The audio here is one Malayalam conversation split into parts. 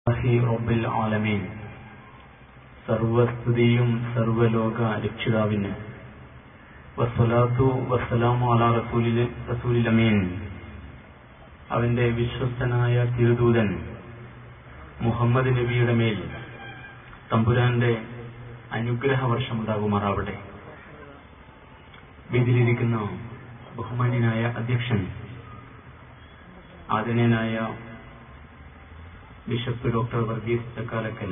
അലഹി റബ്ബിൽ ആലമീൻ സർവസ്തുതിയും സർവലോക രക്ഷിതാവിന് വസ്സലാത്തു വസ്സലാമു അലാ റസൂലിൽ റസൂലിൽ അമീൻ അവന്റെ വിശ്വസ്തനായ തിരുദൂതൻ മുഹമ്മദ് നബിയുടെ മേൽ തമ്പുരാന്റെ അനുഗ്രഹ വർഷമുണ്ടാകുമാറാവട്ടെ വേദിയിലിരിക്കുന്ന ബഹുമാന്യനായ അധ്യക്ഷൻ ആദരണീയനായ ബിഷപ്പ് ഡോക്ടർ വർഗീസ് ചക്കാലക്കൽ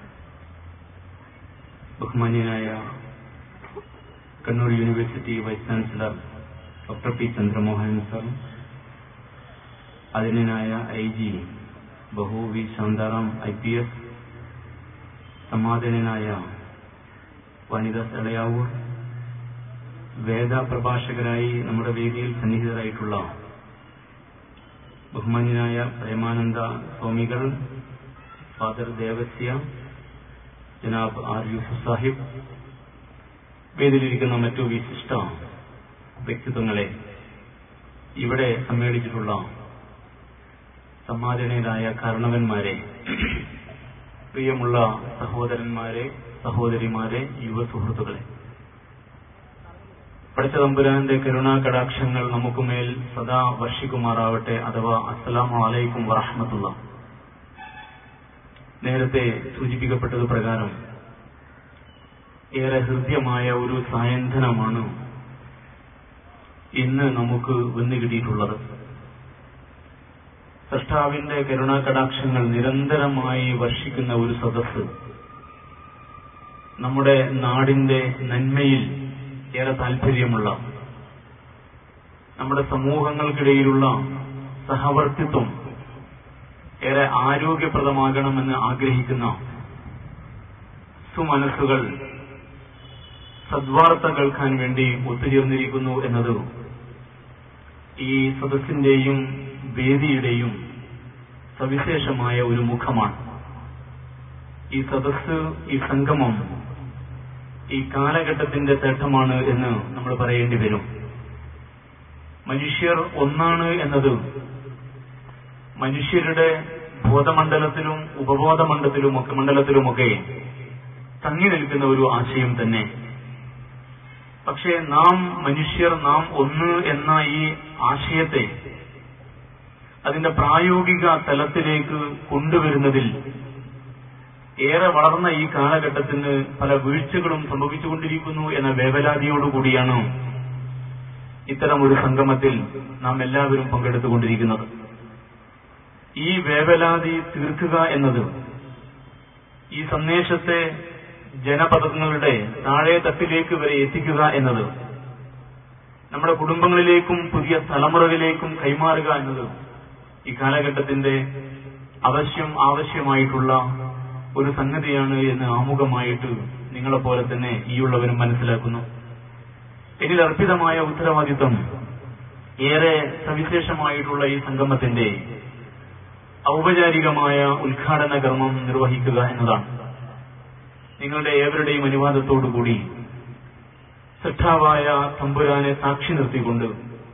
ബഹുമാന്യനായ Kannur university vice chancellor doctor P Chandramohan sir ആദരണീയനായ ഐ ജി ബഹു V Shantaram I P S സമാധാനനായ വനിത സടയാവൂർ വേദ പ്രഭാഷകരായി നമ്മുടെ വേദിയിൽ സന്നിഹിതരായിട്ടുള്ള ബഹുമാന്യനായ പ്രേമാനന്ദ സ്വാമികൾ ഫാദർ ദേവസ്യ ജനാബ് ആർ യൂസുഫ് സാഹിബ് വേദിയിലിരിക്കുന്ന മറ്റു വിശിഷ്ട വ്യക്തിത്വങ്ങളെ ഇവിടെ സമ്മേളിച്ചിട്ടുള്ള സമാധാനരായ കാരണവന്മാരെ പ്രിയമുള്ള സഹോദരന്മാരെ സഹോദരിമാരെ യുവ സുഹൃത്തുക്കളെ പഠിച്ച തമ്പുരാന്റെ കരുണാ കടാക്ഷങ്ങൾ നമുക്കുമേൽ സദാ വർഷിക്കുമാറാവട്ടെ അഥവാ അസ്സലാമു അലൈക്കും വറഹമത്തുള്ള നേരത്തെ സൂചിപ്പിക്കപ്പെട്ടത് പ്രകാരം ഏറെ ഹൃദ്യമായ ഒരു സായന്ധനമാണ് ഇന്ന് നമുക്ക് വന്നു കിട്ടിയിട്ടുള്ളത് സൃഷ്ടാവിന്റെ കരുണാ കടാക്ഷങ്ങൾ നിരന്തരമായി വർഷിക്കുന്ന ഒരു സദസ്സ് നമ്മുടെ നാടിന്റെ നന്മയിൽ ഏറെ താല്പര്യമുള്ള നമ്മുടെ സമൂഹങ്ങൾക്കിടയിലുള്ള സഹവർത്തിത്വം ഏറെ ആരോഗ്യപ്രദമാകണമെന്ന് ആഗ്രഹിക്കുന്ന സുമനസ്സുകൾ സദ്വാർത്ത കേൾക്കാൻ വേണ്ടി ഒത്തുചേർന്നിരിക്കുന്നു എന്നത് ഈ സദസ്സിന്റെയും വേദിയുടെയും സവിശേഷമായ ഒരു മുഖമാണ് ഈ സദസ്സ് ഈ സംഗമം ഈ കാലഘട്ടത്തിന്റെ തേട്ടമാണ് എന്ന് നമ്മൾ പറയേണ്ടി വരും മനുഷ്യർ ഒന്നാണ് എന്നത് മനുഷ്യരുടെ ബോധമണ്ഡലത്തിലും ഉപബോധമണ്ഡലത്തിലുമൊക്കെ മണ്ഡലത്തിലുമൊക്കെ തങ്ങി നിൽക്കുന്ന ഒരു ആശയം തന്നെ പക്ഷേ നാം മനുഷ്യർ നാം ഒന്ന് എന്ന ഈ ആശയത്തെ അതിന്റെ പ്രായോഗിക തലത്തിലേക്ക് കൊണ്ടുവരുന്നതിൽ ഏറെ വളർന്ന ഈ കാലഘട്ടത്തിന് പല വീഴ്ചകളും സംഭവിച്ചുകൊണ്ടിരിക്കുന്നു എന്ന വേവലാതിയോടുകൂടിയാണ് ഇത്തരം ഒരു സംഗമത്തിൽ നാം എല്ലാവരും പങ്കെടുത്തുകൊണ്ടിരിക്കുന്നത് ഈ വേവലാതി തീർക്കുക എന്നത് ഈ സന്ദേശത്തെ ജനപദങ്ങളുടെ താഴെ തട്ടിലേക്ക് വരെ എത്തിക്കുക എന്നത് നമ്മുടെ കുടുംബങ്ങളിലേക്കും പുതിയ തലമുറകളിലേക്കും കൈമാറുക എന്നത് ഈ കാലഘട്ടത്തിന്റെ അവശ്യം ആവശ്യമായിട്ടുള്ള ഒരു സംഗതിയാണ് എന്ന് ആമുഖമായിട്ട് നിങ്ങളെപ്പോലെ തന്നെ ഈയുള്ളവരും മനസ്സിലാക്കുന്നു ഇതിൽ അർപ്പിതമായ ഉത്തരവാദിത്വം ഏറെ സവിശേഷമായിട്ടുള്ള ഈ സംഗമത്തിന്റെ ഔപചാരികമായ ഉദ്ഘാടന കർമ്മം നിർവഹിക്കുക എന്നതാണ് നിങ്ങളുടെ ഏവരുടെയും അനുവാദത്തോടുകൂടി സൃഷ്ടാവായ തമ്പുരാനെ സാക്ഷി നിർത്തിക്കൊണ്ട്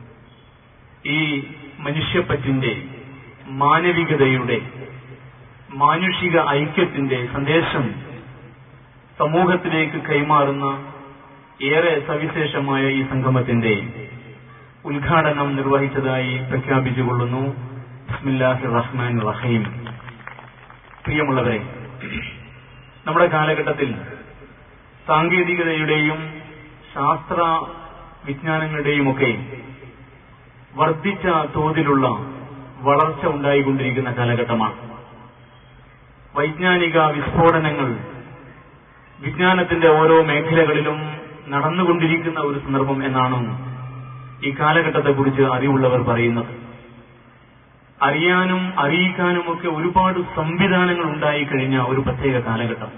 ഈ മനുഷ്യപ്പറ്റിന്റെ മാനവികതയുടെ മാനുഷിക ഐക്യത്തിന്റെ സന്ദേശം സമൂഹത്തിലേക്ക് കൈമാറുന്ന ഏറെ സവിശേഷമായ ഈ സംഗമത്തിന്റെ ഉദ്ഘാടനം നിർവഹിച്ചതായി പ്രഖ്യാപിച്ചുകൊള്ളുന്നു ബിസ്മില്ലാഹി റഹ്മാൻ റഹീം പ്രിയമുള്ളവരെ നമ്മുടെ കാലഘട്ടത്തിൽ സാങ്കേതികതയുടെയും ശാസ്ത്ര വിജ്ഞാനങ്ങളുടെയുമൊക്കെ വർദ്ധിച്ച തോതിലുള്ള വളർച്ച ഉണ്ടായിക്കൊണ്ടിരിക്കുന്ന കാലഘട്ടമാണ് വൈജ്ഞാനിക വിസ്ഫോടനങ്ങൾ വിജ്ഞാനത്തിന്റെ ഓരോ മേഖലകളിലും നടന്നുകൊണ്ടിരിക്കുന്ന ഒരു സന്ദർഭം എന്നാണ് ഈ കാലഘട്ടത്തെക്കുറിച്ച് അറിവുള്ളവർ പറയുന്നത് അറിയാനും അറിയിക്കാനുമൊക്കെ ഒരുപാട് സംവിധാനങ്ങൾ ഉണ്ടായി കഴിഞ്ഞ ഒരു പ്രത്യേക കാലഘട്ടം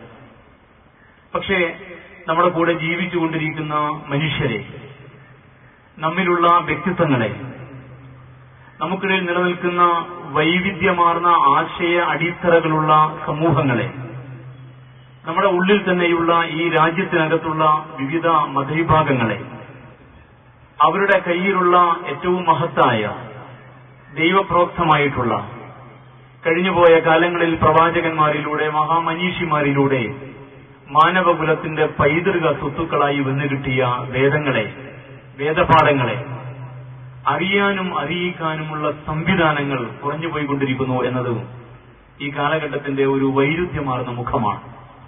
പക്ഷേ നമ്മുടെ കൂടെ ജീവിച്ചുകൊണ്ടിരിക്കുന്ന മനുഷ്യരെ നമ്മിലുള്ള വ്യക്തിത്വങ്ങളെ നമുക്കിടയിൽ നിലനിൽക്കുന്ന വൈവിധ്യമാർന്ന ആശയ അടിത്തറകളുള്ള സമൂഹങ്ങളെ നമ്മുടെ ഉള്ളിൽ തന്നെയുള്ള ഈ രാജ്യത്തിനകത്തുള്ള വിവിധ മതവിഭാഗങ്ങളെ അവരുടെ കയ്യിലുള്ള ഏറ്റവും മഹത്തായ ദൈവപ്രോക്തമായിട്ടുള്ള കഴിഞ്ഞുപോയ കാലങ്ങളിൽ പ്രവാചകന്മാരിലൂടെ മഹാമനീഷിമാരിലൂടെ മാനവകുലത്തിന്റെ പൈതൃക സ്വത്തുക്കളായി വന്നു കിട്ടിയ വേദങ്ങളെ വേദപാഠങ്ങളെ അറിയാനും അറിയിക്കാനുമുള്ള സംവിധാനങ്ങൾ കുറഞ്ഞുപോയിക്കൊണ്ടിരിക്കുന്നു എന്നത് ഈ കാലഘട്ടത്തിന്റെ ഒരു വൈരുദ്ധ്യമാർന്ന മുഖമാണ്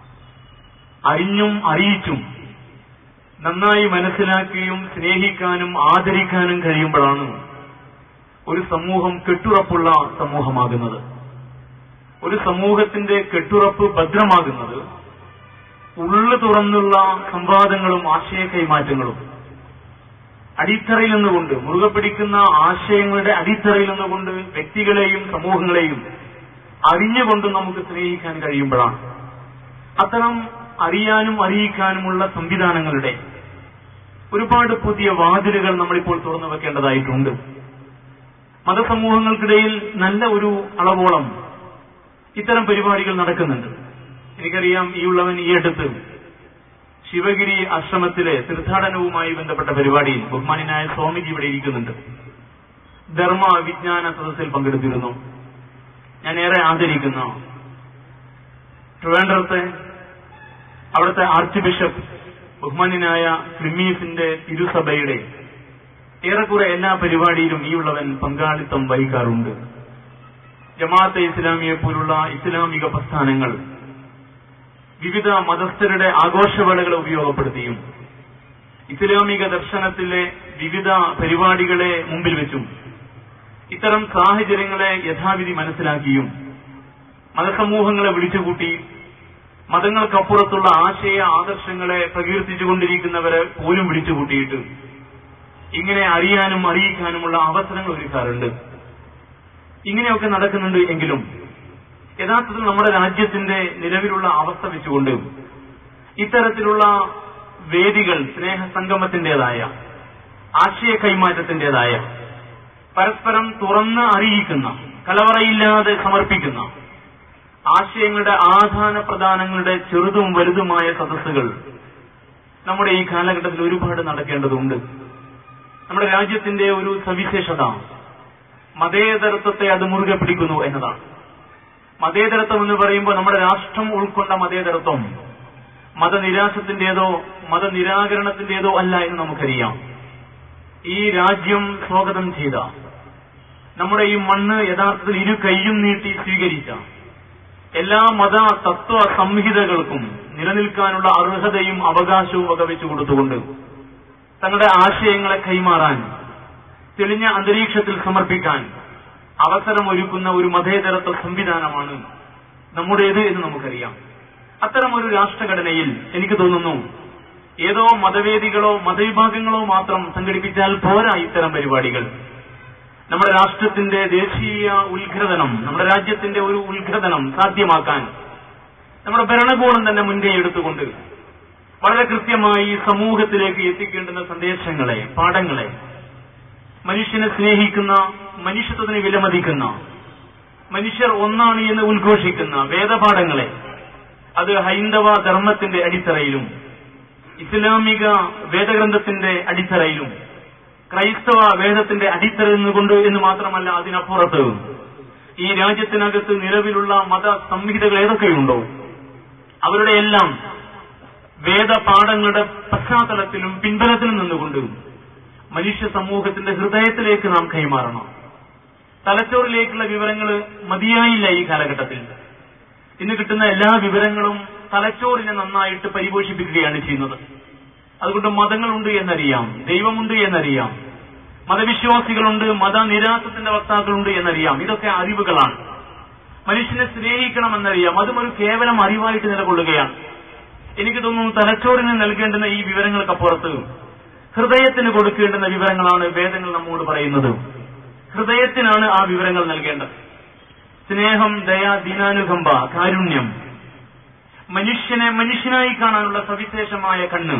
അറിഞ്ഞും അറിയിച്ചും നന്നായി മനസ്സിലാക്കുകയും സ്നേഹിക്കാനും ആദരിക്കാനും കഴിയുമ്പോഴാണ് ഒരു സമൂഹം കെട്ടുറപ്പുള്ള സമൂഹമാകുന്നത് ഒരു സമൂഹത്തിന്റെ കെട്ടുറപ്പ് ഭദ്രമാകുന്നത് ഉള്ളു തുറന്നുള്ള സംവാദങ്ങളും ആശയ കൈമാറ്റങ്ങളും അടിത്തറയിൽ നിന്നുകൊണ്ട് മുറുകെ പിടിക്കുന്ന ആശയങ്ങളുടെ അടിത്തറയിൽ നിന്നുകൊണ്ട് വ്യക്തികളെയും സമൂഹങ്ങളെയും അറിഞ്ഞുകൊണ്ട് നമുക്ക് സ്നേഹിക്കാൻ കഴിയുമ്പോഴാണ് അത്തരം അറിയാനും അറിയിക്കാനുമുള്ള സംവിധാനങ്ങളുടെ ഒരുപാട് പുതിയ വാതിലുകൾ നമ്മളിപ്പോൾ തുറന്നു വെക്കേണ്ടതായിട്ടുണ്ട് മതസമൂഹങ്ങൾക്കിടയിൽ നല്ല ഒരു അളവോളം ഇത്തരം പരിപാടികൾ നടക്കുന്നുണ്ട് എനിക്കറിയാം ഈ ഉള്ളവൻ ഈ അടുത്ത് ശിവഗിരി ആശ്രമത്തിലെ തീർത്ഥാടനവുമായി ബന്ധപ്പെട്ട പരിപാടിയിൽ ബഹുമാനായ സ്വാമിജി ഇവിടെ ഇരിക്കുന്നുണ്ട് ധർമ്മ വിജ്ഞാന സദസ്സിൽ പങ്കെടുത്തിരുന്നു ഞാൻ ഏറെ ആദരിക്കുന്ന ട്രിവാൻഡ്രത്തെ അവിടുത്തെ ആർച്ച് ബിഷപ്പ് ബഹുമാനായ ക്രിമീസിന്റെ തിരുസഭയുടെ ഏറെക്കുറെ എല്ലാ പരിപാടിയിലും ഈ ഉള്ളവൻ പങ്കാളിത്തം വഹിക്കാറുണ്ട് ജമാഅത്തെ ഇസ്ലാമിയെ പോലുള്ള ഇസ്ലാമിക പ്രസ്ഥാനങ്ങൾ വിവിധ മതസ്ഥരുടെ ആഘോഷവേളകളെ ഉപയോഗപ്പെടുത്തിയും ഇസ്ലാമിക ദർശനത്തിലെ വിവിധ പരിപാടികളെ മുമ്പിൽ വെച്ചും ഇത്തരം സാഹചര്യങ്ങളെ യഥാവിധി മനസ്സിലാക്കിയും മതസമൂഹങ്ങളെ വിളിച്ചുകൂട്ടി മതങ്ങൾക്കപ്പുറത്തുള്ള ആശയ ആദർശങ്ങളെ പ്രകീർത്തിച്ചുകൊണ്ടിരിക്കുന്നവരെ പോലും വിളിച്ചുകൂട്ടിയിട്ട് ഇങ്ങനെ അറിയാനും അറിയിക്കാനുമുള്ള അവസരങ്ങൾ ഒരുക്കാറുണ്ട് ഇങ്ങനെയൊക്കെ നടക്കുന്നുണ്ട് എങ്കിലും യഥാർത്ഥത്തിൽ നമ്മുടെ രാജ്യത്തിന്റെ നിലവിലുള്ള അവസ്ഥ വെച്ചുകൊണ്ട് ഇത്തരത്തിലുള്ള വേദികൾ സ്നേഹസംഗമത്തിന്റേതായ ആശയ കൈമാറ്റത്തിന്റേതായ പരസ്പരം തുറന്ന് അറിയിക്കുന്ന കലവറയില്ലാതെ സമർപ്പിക്കുന്ന ആശയങ്ങളുടെ ആധാന പ്രധാനങ്ങളുടെ ചെറുതും വലുതുമായ സദസ്സുകൾ നമ്മുടെ ഈ കാലഘട്ടത്തിൽ ഒരുപാട് നടക്കേണ്ടതുണ്ട് നമ്മുടെ രാജ്യത്തിന്റെ ഒരു സവിശേഷത മതേതരത്വത്തെ അത് മുറുകെ പിടിക്കുന്നു എന്നതാണ് മതേതരത്വം എന്ന് പറയുമ്പോൾ നമ്മുടെ രാഷ്ട്രം ഉൾക്കൊണ്ട മതേതരത്വം മതനിരാശത്തിന്റേതോ മതനിരാകരണത്തിന്റേതോ അല്ല എന്ന് നമുക്കറിയാം ഈ രാജ്യം സ്വാഗതം ചെയ്ത നമ്മുടെ ഈ മണ്ണ് യഥാർത്ഥത്തിൽ ഇരു കൈയും നീട്ടി സ്വീകരിച്ച എല്ലാ മത തത്വ സംഹിതകൾക്കും നിലനിൽക്കാനുള്ള അർഹതയും അവകാശവും വകവെച്ചു കൊടുത്തുകൊണ്ട് തങ്ങളുടെ ആശയങ്ങളെ കൈമാറാൻ തെളിഞ്ഞ അന്തരീക്ഷത്തിൽ സമർപ്പിക്കാൻ അവസരമൊരുക്കുന്ന ഒരു മതേതരത്വ സംവിധാനമാണ് നമ്മുടേത് എന്ന് നമുക്കറിയാം അത്തരം ഒരു രാഷ്ട്രഘടനയിൽ എനിക്ക് തോന്നുന്നു ഏതോ മതവേദികളോ മതവിഭാഗങ്ങളോ മാത്രം സംഘടിപ്പിച്ചാൽ പോരാ ഇത്തരം പരിപാടികൾ നമ്മുടെ രാഷ്ട്രത്തിന്റെ ദേശീയ ഉത്ഘടനം നമ്മുടെ രാജ്യത്തിന്റെ ഒരു ഉത്ഘടനം സാധ്യമാക്കാൻ നമ്മുടെ ഭരണകൂടം തന്നെ മുൻകൈ എടുത്തുകൊണ്ട് വളരെ കൃത്യമായി സമൂഹത്തിലേക്ക് എത്തിക്കേണ്ടുന്ന സന്ദേശങ്ങളെ പാഠങ്ങളെ മനുഷ്യനെ സ്നേഹിക്കുന്ന മനുഷ്യത്വത്തിന് വിലമതിക്കുന്ന മനുഷ്യർ ഒന്നാണ് എന്ന് ഉദ്ഘോഷിക്കുന്ന വേദപാഠങ്ങളെ അത് ഹൈന്ദവ ധർമ്മത്തിന്റെ അടിത്തറയിലും ഇസ്ലാമിക വേദഗ്രന്ഥത്തിന്റെ അടിത്തറയിലും ക്രൈസ്തവ വേദത്തിന്റെ അടിത്തറയിൽ നിന്നുകൊണ്ട് എന്ന് മാത്രമല്ല അതിനപ്പുറത്ത് ഈ രാജ്യത്തിനകത്ത് നിലവിലുള്ള മത സംഹിതകൾ ഏതൊക്കെയുണ്ടോ അവരുടെ എല്ലാം വേദപാഠങ്ങളുടെ പശ്ചാത്തലത്തിലും പിൻബലത്തിലും നിന്നുകൊണ്ട് മനുഷ്യ സമൂഹത്തിന്റെ ഹൃദയത്തിലേക്ക് നാം കൈമാറണം തലച്ചോറിലേക്കുള്ള വിവരങ്ങൾ മതിയായില്ല ഈ കാലഘട്ടത്തിൽ ഇന്ന് കിട്ടുന്ന എല്ലാ വിവരങ്ങളും തലച്ചോറിനെ നന്നായിട്ട് പരിപോഷിപ്പിക്കുകയാണ് ചെയ്യുന്നത് അതുകൊണ്ട് മതങ്ങളുണ്ട് എന്നറിയാം ദൈവമുണ്ട് എന്നറിയാം മതവിശ്വാസികളുണ്ട് മതനിരാസത്തിന്റെ വക്താക്കളുണ്ട് എന്നറിയാം ഇതൊക്കെ അറിവുകളാണ് മനുഷ്യനെ സ്നേഹിക്കണമെന്നറിയാം അതും ഒരു കേവലം അറിവായിട്ട് നിലകൊള്ളുകയാണ് എനിക്ക് തോന്നുന്നു തലച്ചോറിന് നൽകേണ്ടുന്ന ഈ വിവരങ്ങൾക്കപ്പുറത്ത് ഹൃദയത്തിന് കൊടുക്കേണ്ടുന്ന വിവരങ്ങളാണ് വേദങ്ങൾ നമ്മോട് പറയുന്നത് ഹൃദയത്തിനാണ് ആ വിവരങ്ങൾ നൽകേണ്ടത് സ്നേഹം ദയ ദീനാനുകമ്പ കാരുണ്യം മനുഷ്യനെ മനുഷ്യനായി കാണാനുള്ള സവിശേഷമായ കണ്ണ്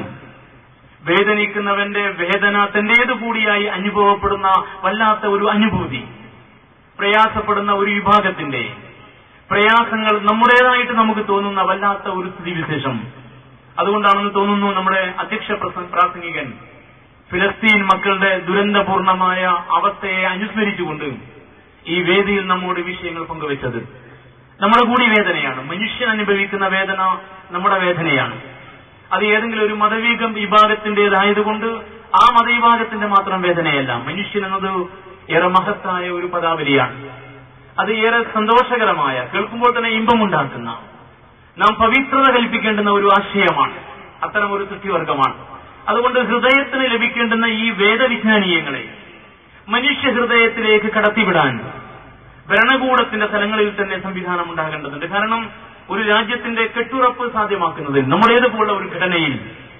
വേദനിക്കുന്നവന്റെ വേദന തന്റേതു കൂടിയായി അനുഭവപ്പെടുന്ന വല്ലാത്ത ഒരു അനുഭൂതി പ്രയാസപ്പെടുന്ന ഒരു വിഭാഗത്തിന്റെ പ്രയാസങ്ങൾ നമ്മുടേതായിട്ട് നമുക്ക് തോന്നുന്ന വല്ലാത്ത ഒരു സ്ഥിതിവിശേഷം അതുകൊണ്ടാണെന്ന് തോന്നുന്നു നമ്മുടെ അധ്യക്ഷ പ്രസ- പ്രാസംഗികൻ ഫിലസ്തീൻ മക്കളുടെ ദുരന്തപൂർണമായ അവസ്ഥയെ അനുസ്മരിച്ചുകൊണ്ട് ഈ വേദിയിൽ നമ്മോട് വിഷയങ്ങൾ പങ്കുവച്ചത് നമ്മുടെ കൂടി വേദനയാണ് മനുഷ്യൻ അനുഭവിക്കുന്ന വേദന നമ്മുടെ വേദനയാണ് അത് ഏതെങ്കിലും ഒരു മതവീകം വിഭാഗത്തിന്റേതായതുകൊണ്ട് ആ മതവിഭാഗത്തിന്റെ മാത്രം വേദനയല്ല മനുഷ്യൻ എന്നത് ഏറെ മഹത്തായ ഒരു പദാവലിയാണ് അത് ഏറെ സന്തോഷകരമായ കേൾക്കുമ്പോൾ തന്നെ ഇമ്പമുണ്ടാക്കുന്ന നാം പവിത്രത കൽപ്പിക്കേണ്ടുന്ന ഒരു ആശയമാണ് അത്തരം ഒരു സൃഷ്ടിവർഗമാണ് അതുകൊണ്ട് ഹൃദയത്തിന് ലഭിക്കേണ്ടുന്ന ഈ വേദവിജ്ഞാനീയങ്ങളെ മനുഷ്യ ഹൃദയത്തിലേക്ക് കടത്തിവിടാൻ ഭരണകൂടത്തിന്റെ തലങ്ങളിൽ തന്നെ സംവിധാനം ഉണ്ടാകേണ്ടതുണ്ട് കാരണം ഒരു രാജ്യത്തിന്റെ കെട്ടുറപ്പ് സാധ്യമാക്കുന്നതിൽ നമ്മുടേതുപോലുള്ള ഒരു ഘടനയിൽ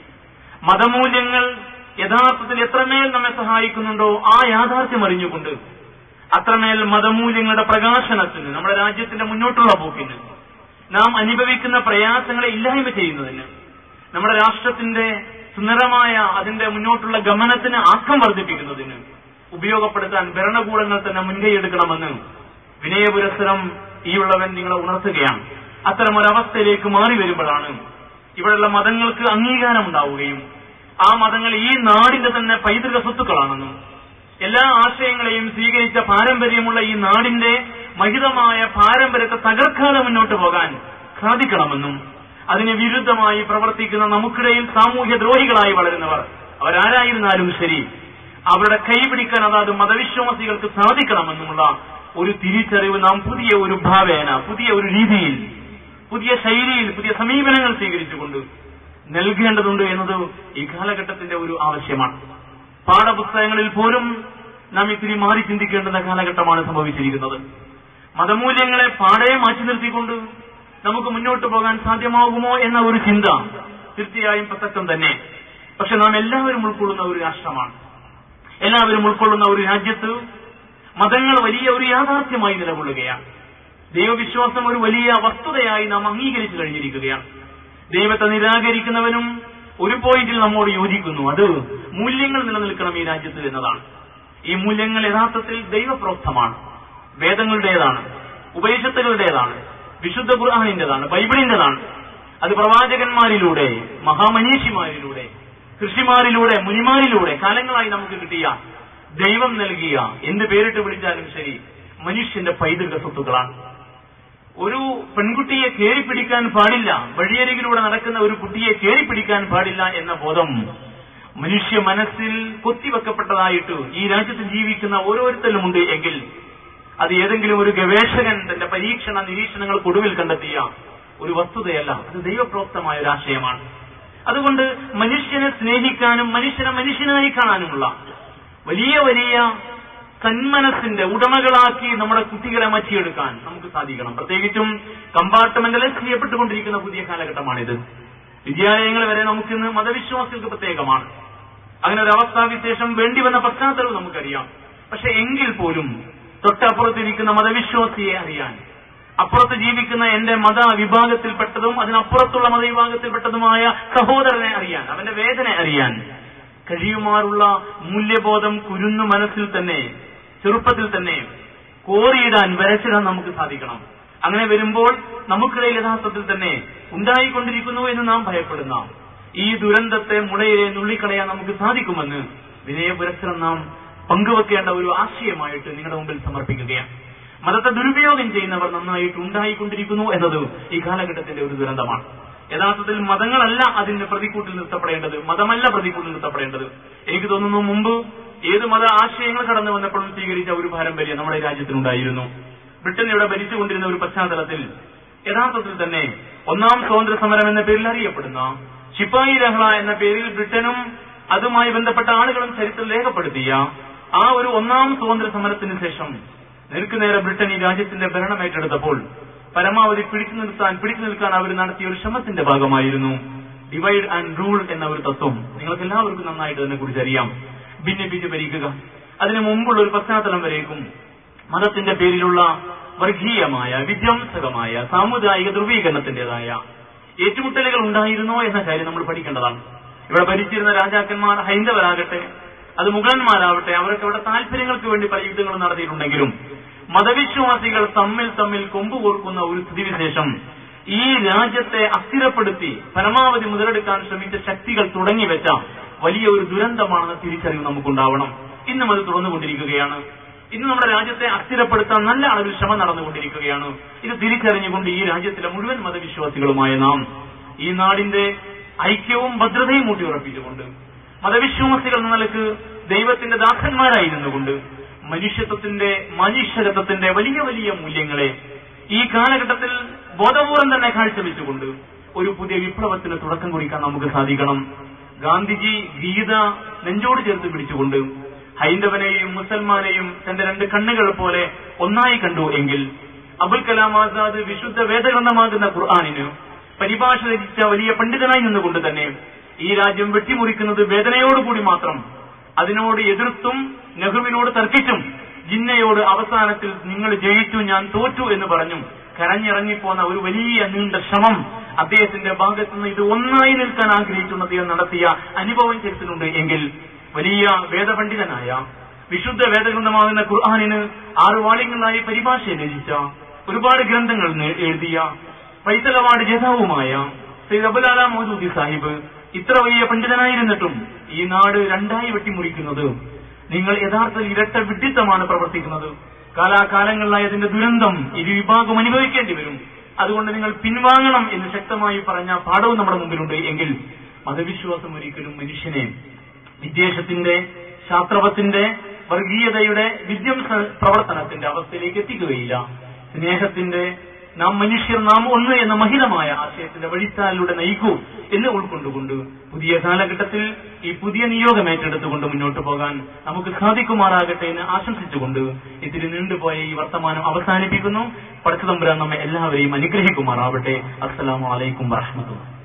മതമൂല്യങ്ങൾ യഥാർത്ഥത്തിൽ എത്രമേൽ നമ്മെ സഹായിക്കുന്നുണ്ടോ ആ യാഥാർത്ഥ്യം അറിഞ്ഞുകൊണ്ട് അത്രമേൽ മതമൂല്യങ്ങളുടെ പ്രകാശനത്തിന് നമ്മുടെ രാജ്യത്തിന്റെ മുന്നോട്ടുള്ള പോക്കിന് നാം അനുഭവിക്കുന്ന പ്രയാസങ്ങളെ ഇല്ലായ്മ ചെയ്യുന്നതിന് നമ്മുടെ രാഷ്ട്രത്തിന്റെ സുന്ദരമായ അതിന്റെ മുന്നോട്ടുള്ള ഗമനത്തിന് ആക്കം വർദ്ധിപ്പിക്കുന്നതിന് ഉപയോഗപ്പെടുത്താൻ ഭരണകൂടങ്ങൾ തന്നെ മുൻകൈയെടുക്കണമെന്ന് വിനയപുരസ്സരം ഈയുള്ളവൻ നിങ്ങളെ ഉണർത്തുകയാണ് അത്തരം ഒരവസ്ഥയിലേക്ക് മാറി വരുമ്പോഴാണ് ഇവിടെയുള്ള മതങ്ങൾക്ക് അംഗീകാരം ഉണ്ടാവുകയും ആ മതങ്ങൾ ഈ നാടിന്റെ തന്നെ പൈതൃക സ്വത്തുക്കളാണെന്നും എല്ലാ ആശയങ്ങളെയും സ്വീകരിച്ച പാരമ്പര്യമുള്ള ഈ നാടിന്റെ മഹിതമായ പാരമ്പര്യത്തെ തകർക്കാതെ മുന്നോട്ട് പോകാൻ സാധിക്കണമെന്നും അതിന് വിരുദ്ധമായി പ്രവർത്തിക്കുന്ന നമുക്കിടയിൽ സാമൂഹ്യ ദ്രോഹികളായി വളരുന്നവർ അവരാരായിരുന്നാലും ശരി അവരുടെ കൈപിടിക്കാൻ അതാത് മതവിശ്വാസികൾക്ക് സാധിക്കണമെന്നുമുള്ള ഒരു തിരിച്ചറിവ് നാം പുതിയ ഒരു ഭാവേന പുതിയ ഒരു രീതിയിൽ പുതിയ ശൈലിയിൽ പുതിയ സമീപനങ്ങൾ സ്വീകരിച്ചുകൊണ്ട് നൽകേണ്ടതുണ്ട് എന്നത് ഈ കാലഘട്ടത്തിന്റെ ഒരു ആവശ്യമാണ് പാഠപുസ്തകങ്ങളിൽ പോലും നാം ഇത്തിരി മാറി ചിന്തിക്കേണ്ടുന്ന കാലഘട്ടമാണ് സംഭവിച്ചിരിക്കുന്നത് മതമൂല്യങ്ങളെ പാടെ മാറ്റി നിർത്തിക്കൊണ്ട് നമുക്ക് മുന്നോട്ട് പോകാൻ സാധ്യമാകുമോ എന്ന ഒരു ചിന്ത തീർച്ചയായും പ്രസക്തം തന്നെ പക്ഷെ നാം എല്ലാവരും ഉൾക്കൊള്ളുന്ന ഒരു രാഷ്ട്രമാണ് എല്ലാവരും ഉൾക്കൊള്ളുന്ന ഒരു രാജ്യത്ത് മതങ്ങൾ വലിയ ഒരു യാഥാർത്ഥ്യമായി നിലകൊള്ളുകയാണ് ദൈവവിശ്വാസം ഒരു വലിയ വസ്തുതയായി നാം അംഗീകരിച്ചു കഴിഞ്ഞിരിക്കുകയാണ് ദൈവത്തെ നിരാകരിക്കുന്നവനും ഒരു പോയിന്റിൽ നമ്മോട് യോജിക്കുന്നു അത് മൂല്യങ്ങൾ നിലനിൽക്കണം ഈ രാജ്യത്ത് എന്നതാണ് ഈ മൂല്യങ്ങൾ യഥാർത്ഥത്തിൽ ദൈവപ്രോക്തമാണ് വേദങ്ങളുടേതാണ് ഉപനിഷത്തുകളുടേതാണ് വിശുദ്ധ ഖുർആാനിന്റേതാണ് ബൈബിളിന്റേതാണ് അത് പ്രവാചകന്മാരിലൂടെ മഹാമനീഷിമാരിലൂടെ കൃഷിമാരിലൂടെ മുനിമാരിലൂടെ കാലങ്ങളായി നമുക്ക് കിട്ടിയ ദൈവം നൽകിയ എന്ത് പേരിട്ട് വിളിച്ചാലും ശരി മനുഷ്യന്റെ പൈതൃക സ്വത്തുക്കളാണ് ഒരു പെൺകുട്ടിയെ കേറിപ്പിടിക്കാൻ പാടില്ല വഴിയരികിലൂടെ നടക്കുന്ന ഒരു കുട്ടിയെ കേറിപ്പിടിക്കാൻ പാടില്ല എന്ന ബോധം മനുഷ്യ മനസ്സിൽ കൊത്തിവെക്കപ്പെട്ടതായിട്ട് ഈ രാജ്യത്ത് ജീവിക്കുന്ന ഓരോരുത്തരിലുമുണ്ട് എങ്കിൽ അത് ഏതെങ്കിലും ഒരു ഗവേഷകൻ തന്റെ പരീക്ഷണ നിരീക്ഷണങ്ങൾക്കൊടുവിൽ കണ്ടെത്തിയ ഒരു വസ്തുതയല്ല അത് ദൈവപ്രോക്തമായ ഒരു ആശയമാണ് അതുകൊണ്ട് മനുഷ്യനെ സ്നേഹിക്കാനും മനുഷ്യനെ മനുഷ്യനായി കാണാനുമുള്ള വലിയ വലിയ സന്മനസ്സിന്റെ ഉടമകളാക്കി നമ്മുടെ കുട്ടികളെ മാറ്റിയെടുക്കാൻ നമുക്ക് സാധിക്കണം പ്രത്യേകിച്ചും കമ്പാർട്ട്മെന്റലൈസ് ചെയ്യപ്പെട്ടുകൊണ്ടിരിക്കുന്ന പുതിയ കാലഘട്ടമാണിത് വിദ്യാലയങ്ങൾ വരെ നമുക്കിന്ന് മതവിശ്വാസികൾക്ക് പ്രത്യേകമാണ് അങ്ങനെ ഒരു അവസ്ഥാവിശേഷം വേണ്ടി വന്ന പശ്ചാത്തലവും നമുക്കറിയാം പക്ഷെ എങ്കിൽ പോലും തൊട്ടപ്പുറത്തിരിക്കുന്ന മതവിശ്വാസിയെ അറിയാൻ അപ്പുറത്ത് ജീവിക്കുന്ന എന്റെ മത വിഭാഗത്തിൽപ്പെട്ടതും അതിനപ്പുറത്തുള്ള മതവിഭാഗത്തിൽപ്പെട്ടതുമായ സഹോദരനെ അറിയാൻ അവന്റെ വേദന അറിയാൻ കഴിയുമാറുള്ള മൂല്യബോധം കുരുന്നു മനസ്സിൽ തന്നെ ചെറുപ്പത്തിൽ തന്നെ കോറിയിടാൻ വരച്ചിടാൻ നമുക്ക് സാധിക്കണം അങ്ങനെ വരുമ്പോൾ നമുക്കിടയിൽ യഥാർത്ഥത്തിൽ തന്നെ ഉണ്ടായിക്കൊണ്ടിരിക്കുന്നു എന്ന് നാം ഭയപ്പെടുന്ന ഈ ദുരന്തത്തെ മുളയിലെ നുള്ളിക്കളയാൻ നമുക്ക് സാധിക്കുമെന്ന് വിനയപുരസ്സരം നാം പങ്കുവെക്കേണ്ട ഒരു ആശയമായിട്ട് നിങ്ങളുടെ മുമ്പിൽ സമർപ്പിക്കുകയാണ് മതത്തെ ദുരുപയോഗം ചെയ്യുന്നവർ നന്നായിട്ട് ഉണ്ടായിക്കൊണ്ടിരിക്കുന്നു എന്നത് ഈ കാലഘട്ടത്തിന്റെ ഒരു ദുരന്തമാണ് യഥാർത്ഥത്തിൽ മതങ്ങളല്ല അതിന് പ്രതിക്കൂട്ടിൽ നിർത്തപ്പെടേണ്ടത് മതമല്ല പ്രതിക്കൂട്ടിൽ നിർത്തപ്പെടേണ്ടത് എനിക്ക് തോന്നുന്നു മുമ്പ് ഏത് മത ആശയങ്ങൾ കടന്നു വന്നപ്പോഴും സ്വീകരിച്ച ഒരു പാരമ്പര്യം നമ്മുടെ രാജ്യത്തിനുണ്ടായിരുന്നു ബ്രിട്ടൻ ഇവിടെ ഭരിച്ചുകൊണ്ടിരുന്ന ഒരു പശ്ചാത്തലത്തിൽ യഥാർത്ഥത്തിൽ തന്നെ ഒന്നാം സ്വാതന്ത്ര്യ സമരം എന്ന പേരിൽ അറിയപ്പെടുന്ന ശിപ്പായി രഹ്ള എന്ന പേരിൽ ബ്രിട്ടനും അതുമായി ബന്ധപ്പെട്ട ആളുകളും ചരിത്രം രേഖപ്പെടുത്തിയ ആ ഒരു ഒന്നാം സ്വാതന്ത്ര്യ സമരത്തിന് ശേഷം നേർക്കുനേരെ ബ്രിട്ടൻ ഈ രാജ്യത്തിന്റെ ഭരണം ഏറ്റെടുത്തപ്പോൾ പരമാവധി പിടിച്ചു നിർത്താൻ പിടിച്ചു നിൽക്കാൻ അവർ നടത്തിയ ഒരു ശ്രമത്തിന്റെ ഭാഗമായിരുന്നു ഡിവൈഡ് ആൻഡ് റൂൾ എന്ന ഒരു തത്വം നിങ്ങൾക്ക് എല്ലാവർക്കും നന്നായിട്ട് അതിനെ കുറിച്ച് അറിയാം ഭിന്നിപ്പിച്ച് ഭരിക്കുക അതിനു മുമ്പുള്ള ഒരു പശ്ചാത്തലം വരേക്കും മതത്തിന്റെ പേരിലുള്ള വർഗീയമായ വിധ്വംസകമായ സാമുദായിക ധ്രുവീകരണത്തിന്റേതായ ഏറ്റുമുട്ടലുകൾ ഉണ്ടായിരുന്നോ എന്ന കാര്യം നമ്മൾ പഠിക്കേണ്ടതാണ് ഇവിടെ ഭരിച്ചിരുന്ന രാജാക്കന്മാർ ഹൈന്ദവരാകട്ടെ അത് മുഗളന്മാരാവട്ടെ അവരൊക്കെ ഇവിടെ താല്പര്യങ്ങൾക്ക് വേണ്ടി പല യുദ്ധങ്ങളും നടത്തിയിട്ടുണ്ടെങ്കിലും മതവിശ്വാസികൾ തമ്മിൽ തമ്മിൽ കൊമ്പു കോർക്കുന്ന ഒരു സ്ഥിതിവിശേഷം ഈ രാജ്യത്തെ അസ്ഥിരപ്പെടുത്തി പരമാവധി മുതലെടുക്കാൻ ശ്രമിച്ച ശക്തികൾ തുടങ്ങിവെച്ച വലിയ ഒരു ദുരന്തമാണെന്ന തിരിച്ചറിവ് നമുക്കുണ്ടാവണം ഇന്നും അത് തുറന്നുകൊണ്ടിരിക്കുകയാണ് ഇന്ന് നമ്മുടെ രാജ്യത്തെ അസ്ഥിരപ്പെടുത്താൻ നല്ല അളവിൽ ശ്രമം നടന്നുകൊണ്ടിരിക്കുകയാണ് ഇത് തിരിച്ചറിഞ്ഞുകൊണ്ട് ഈ രാജ്യത്തിലെ മുഴുവൻ മതവിശ്വാസികളുമായ നാം ഈ നാടിന്റെ ഐക്യവും ഭദ്രതയും ഊട്ടിയുറപ്പിച്ചുകൊണ്ട് മതവിശ്വാസികൾ എന്ന നിലക്ക് ദൈവത്തിന്റെ ദാസന്മാരായി നിന്നുകൊണ്ട് മനുഷ്യത്വത്തിന്റെ മനുഷ്യരത്വത്തിന്റെ വലിയ വലിയ മൂല്യങ്ങളെ ഈ കാലഘട്ടത്തിൽ ബോധപൂർവം തന്നെ കാഴ്ചവെച്ചുകൊണ്ട് ഒരു പുതിയ വിപ്ലവത്തിന് തുടക്കം കുറിക്കാൻ നമുക്ക് സാധിക്കണം ഗാന്ധിജി ഗീത നെഞ്ചോട് ചേർത്ത് പിടിച്ചുകൊണ്ട് ഹൈന്ദവനെയും മുസൽമാനെയും തന്റെ രണ്ട് കണ്ണുകൾ പോലെ ഒന്നായി കണ്ടു എങ്കിൽ അബുൽ കലാം ആസാദ് വിശുദ്ധ വേദഗ്രന്ഥമാകുന്ന ഖുർആാനിന് പരിഭാഷ രചിച്ച വലിയ പണ്ഡിതനായി നിന്നുകൊണ്ട് തന്നെ ഈ രാജ്യം വെട്ടിമുറിക്കുന്നത് വേദനയോടുകൂടി മാത്രം അതിനോട് എതിർത്തും നെഹ്റുവിനോട് തർക്കിച്ചും ജിന്നയോട് അവസാനത്തിൽ നിങ്ങൾ ജയിച്ചു ഞാൻ തോറ്റു എന്ന് പറഞ്ഞും കരഞ്ഞിറങ്ങിപ്പോന്ന ഒരു വലിയ നീണ്ട ശ്രമം അദ്ദേഹത്തിന്റെ ഭാഗത്തു നിന്ന് ഇത് ഒന്നായി നിൽക്കാൻ ആഗ്രഹിച്ചുകൊണ്ട് അദ്ദേഹം നടത്തിയ അനുഭവം ചരിത്രമുണ്ട് എങ്കിൽ വലിയ വേദപണ്ഡിതനായ വിശുദ്ധ വേദഗ്രന്ഥമാകുന്ന ഖുർആാനിന് ആറ് വാള്യങ്ങളായി പരിഭാഷ രചിച്ച ഒരുപാട് ഗ്രന്ഥങ്ങൾ നെ- എഴുതിയ ഫൈസൽ അവാർഡ് ജേതാവുമായ സയ്യിദ് അബുലാല മൗദൂദി സാഹിബ് ഇത്ര വലിയ പണ്ഡിതനായിരുന്നിട്ടും ഈ നാട് രണ്ടായി വെട്ടിമുറിക്കുന്നത് നിങ്ങൾ യഥാർത്ഥത്തിൽ ഇരട്ട വിഡിത്തമാണ് പ്രവർത്തിക്കുന്നത് കാലാകാലങ്ങളിലായി അതിന്റെ ദുരന്തം ഇരു വിഭാഗം അനുഭവിക്കേണ്ടി വരും അതുകൊണ്ട് നിങ്ങൾ പിൻവാങ്ങണം എന്ന് ശക്തമായി പറഞ്ഞ പാഠവും നമ്മുടെ മുമ്പിലുണ്ട് എങ്കിൽ മതവിശ്വാസം ഒരിക്കലും മനുഷ്യനെ വിദ്വേഷത്തിന്റെ ശാസ്ത്രവത്തിന്റെ വർഗീയതയുടെ വിദ്യംസ പ്രവർത്തനത്തിന്റെ അവസ്ഥയിലേക്ക് എത്തിക്കുകയില്ല സ്നേഹത്തിന്റെ നാം മനുഷ്യർ നാം ഒന്ന് എന്ന മഹിതമായ ആശയത്തിന്റെ വഴിത്താലിലൂടെ നയിക്കൂ എന്ന് ഉൾക്കൊണ്ടുകൊണ്ട് പുതിയ കാലഘട്ടത്തിൽ ഈ പുതിയ നിയോഗം ഏറ്റെടുത്തുകൊണ്ട് മുന്നോട്ട് പോകാൻ നമുക്ക് സാധിക്കുമാറാകട്ടെ എന്ന് ആശംസിച്ചുകൊണ്ട് ഇതിന് നീണ്ടുപോയ ഈ വർത്തമാനം അവസാനിപ്പിക്കുന്നു പടച്ചുതമ്പുരാൻ നമ്മെ എല്ലാവരെയും അനുഗ്രഹിക്കുമാറാവട്ടെ അസ്സലാമു അലൈക്കും വറഹ്മത്തുള്ളാഹി